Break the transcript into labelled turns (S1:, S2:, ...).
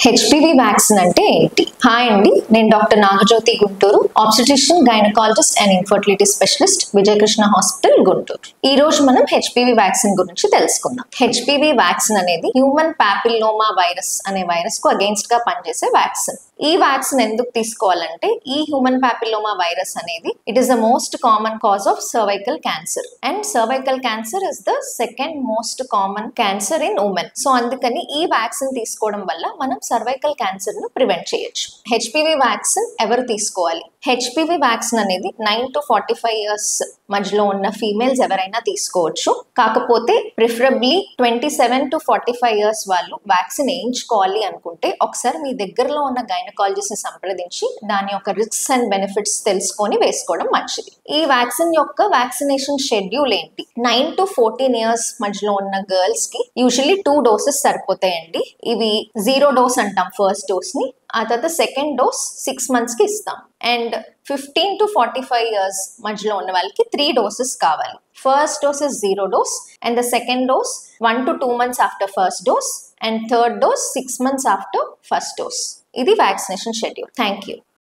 S1: HPV vaccine అంటే ఏంటి hi అండి నేను doctor Nagajyothi Guntur obstetrician gynaecologist and infertility specialist Vijayakrishna hospital Guntur ఈ రోజు మనం హెచ్పివి వ్యాక్సిన్ గురించి తెలుసుకుందాం హెచ్పివి వ్యాక్సిన్ అనేది హ్యూమన్ పాపిల్లోమా వైరస్ అనే వైరస్ కు అగేన్స్ట్ గా పనిచేసే వ్యాక్సిన్ ఈ వ్యాక్సిన్ ఎందుకు తీసుకోవాలంటే ఈ హ్యూమన్ పాపిల్లోమా వైరస్ అనేది it is the most common cause of cervical cancer and cervical cancer is the second most common cancer in women so అందుకని ఈ వ్యాక్సిన్ తీసుకోవడం వల్ల మనం సర్వైకల్ క్యాన్సర్ ను ప్రివెంట్ చేయొచ్చు హెచ్పివి వ్యాక్సిన్ ఎవరు తీసుకోవాలి హెచ్పివి వ్యాక్సిన్ అనేది nine to forty five years మధ్యలో ఉన్న ఫీమేల్స్ ఎవరైనా తీసుకోవచ్చు కాకపోతే preferably twenty seven to forty five years వాళ్ళు వ్యాక్సిన్ వేయించుకోవాలి అనుకుంటే ఒకసారి మీ దగ్గరలో ఉన్న గైనకాలజిస్ట్ ని సంప్రదించి దాని యొక్క రిస్క్స్ అండ్ బెనిఫిట్స్ తెలుసుకొని వేసుకోవడం మంచిది ఈ వ్యాక్సిన్ యొక్క వ్యాక్సినేషన్ షెడ్యూల్ ఏంటి నైన్ టు ఫోర్టీన్ ఇయర్స్ మధ్యలో ఉన్న గర్ల్స్ కి యూజువల్లీ టూ డోసెస్ సరిపోతాయండి ఇవి జీరో డోస్ అంటాం ఫస్ట్ డోస్ ని ఆ తర్వాత సెకండ్ డోస్ సిక్స్ మంత్స్ కి ఇస్తాం and fifteen to forty five years మధ్యలో ఉన్న వాళ్ళకి త్రీ డోసెస్ కావాలి first dose is zero dose and the second dose one to two months after first dose and third dose six months after first dose ఇది vaccination schedule thank you